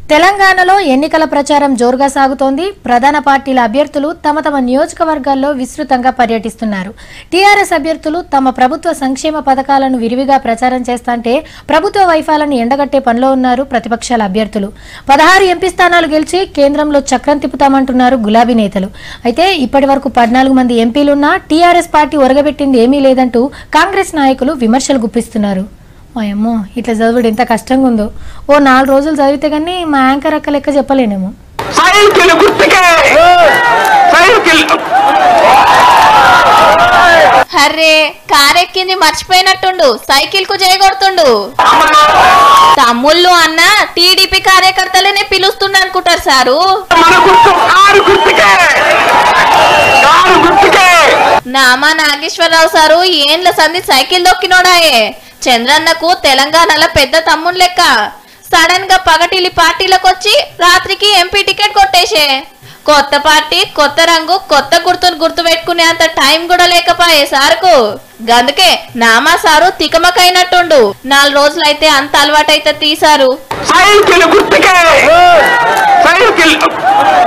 తెలంగాణలో ఎన్నికల ప్రచారం జోరుగా సాగుతోంది ప్రధాన పార్టీల అభ్యర్థులు తమ తమ నియోజకవర్గాల్లో విస్తృతంగా పర్యటిస్తున్నారు టీఆర్ఎస్ అభ్యర్థులు తమ ప్రభుత్వ సంక్షేమ పథకాలను విరివిగా ప్రచారం చేస్తాంటే ప్రభుత్వ వైఫాలను ఎండగట్టే పనిలో ఉన్నారు ప్రతిపక్షాల అభ్యర్థులు పదహారు ఎంపీ స్థానాలు గెలిచి కేంద్రంలో చక్రం తిప్పుతామంటున్నారు గులాబీ నేతలు అయితే ఇప్పటి వరకు పద్నాలుగు మంది ఎంపీలున్నా టీఆర్ఎస్ పార్టీ ఒరగబెట్టింది ఏమీ లేదంటూ కాంగ్రెస్ నాయకులు విమర్శలు గుప్పిస్తున్నారు అమ్మో ఇట్లా చదువుడు ఎంత కష్టంగా ఉందో ఓ నాలుగు రోజులు చదివితే కానీ మా యాంకర్ అక్క లెక్క చెప్పలేనేమో సైకిల్ గుర్తుకే సైకిల్ హర్రే కారెక్కింది మర్చిపోయినట్టుండు సైకిల్ కు చేయగొడుతుండు తమ్ముళ్ళు అన్న టీడీపీ కార్యకర్తలనే పిలుస్తుండ అనుకుంటారు సారు మన గుర్తు కారు గుర్తుకే కారు గుర్తుకే నామా నాగేశ్వరరావు సారు ఏండ్ల సంధి సైకిల్ దొక్కినోడాయే చంద్రన్నకు తెలంగాణలో పెద్ద తమ్ముడు లెక్క సడన్ గా పగటిలి పార్టీలకు వచ్చి రాత్రికి ఎంపీ టికెట్ కొట్టేసే కొత్త పార్టీ కొత్త రంగు కొత్త గుర్తును గుర్తు పెట్టుకునే అంత టైం కూడా లేకపాయే సారుకు గందుకే నామా సారు తికమకైనట్టుండు నాలుగు రోజులైతే అంత అలవాటైతే తీసారు సైకిల్ గుర్తుకే సైకిల్